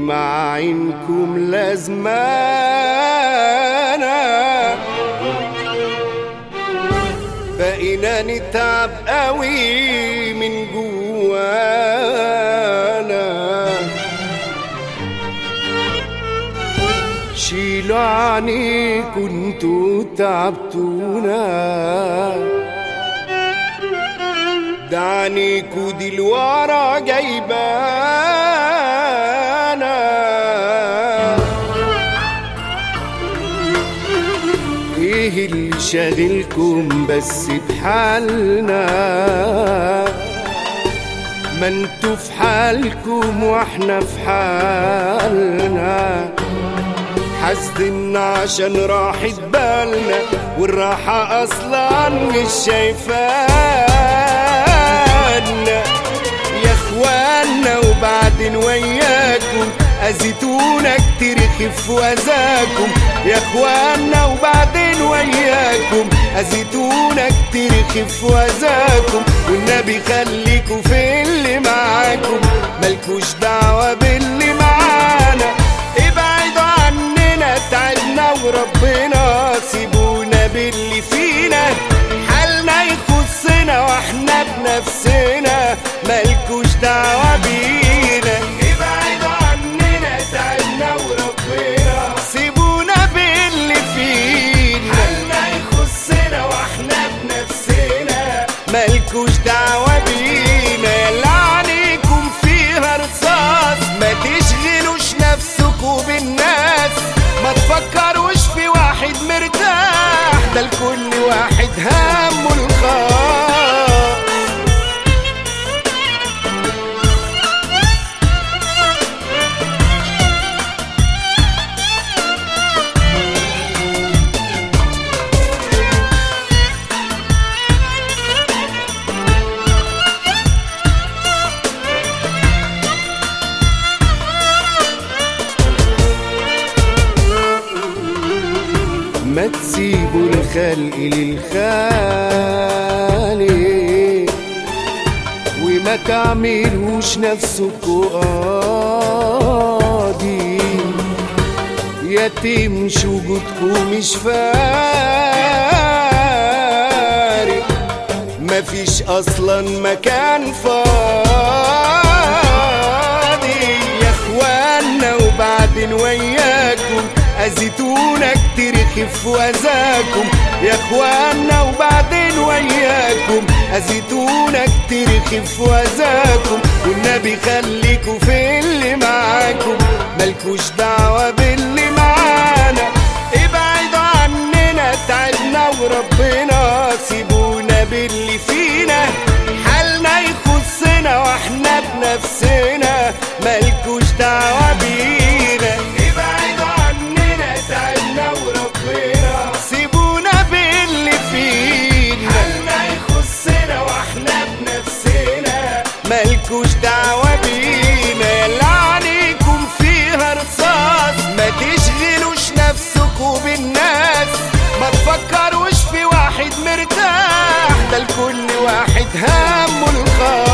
مع عينكم لازمانا بقينا نتعب قوي من جوانا شيلوا عنيكوا انتوا تعبتونا ده عنيكوا دي الورا جايبانا ايه اللي شاغلكم بس بحالنا ما انتوا في حالكم واحنا في حالنا حاسدنا عشان راحت بالنا والراحة أصلا مش شايفانا يا اخوانا وبعدين وياكم أذيتونا كتير خف وذاكم يا اخوانا وبعدين وياكم أذيتونا كتير خف وذاكم والنبي خليكوا في اللي معاكم ملكوش دعوة باللي معانا ابعدوا عننا تعبنا وربنا سيبونا باللي فينا حالنا يخصنا واحنا بنفسنا ملكوش دعوة بينا ابعدوا عننا تعبنا وربنا سيبونا باللي فينا حالنا يخصنا واحنا بنفسنا ملكوش دعوة بينا يلا عليكم فيها رصاص ما تشغلوش نفسكوا بالناس ما تفكروش في واحد مرتاح ده لكل واحد همه الخاص ما تسيبوا الخلق للخالق وما تعملوش نفسكوا قاضي يا تمشي وجودكوا مش فارق مفيش اصلا مكان فاضي يا اخوانا وبعدين وياكم اذيتونا كتير خف وذاكم يا اخوانا وبعدين وياكم اذيتونا كتير خف وذاكم والنبي خليكوا في اللي معاكم ملكوش دعوة باللي معانا ابعدوا عننا تعبنا وربنا سيبونا باللي فينا حالنا يخصنا واحنا بنفسنا ملكوش دعوة بينا ابعدوا عننا تعبنا وربنا سيبونا باللي فينا حالنا يخصنا واحنا بنفسنا ملكوش دعوة بينا يلا عليكم فيها رصاص ما تشغلوش نفسكوا بالناس ما تفكروش في واحد مرتاح ده لكل واحد همه الخاص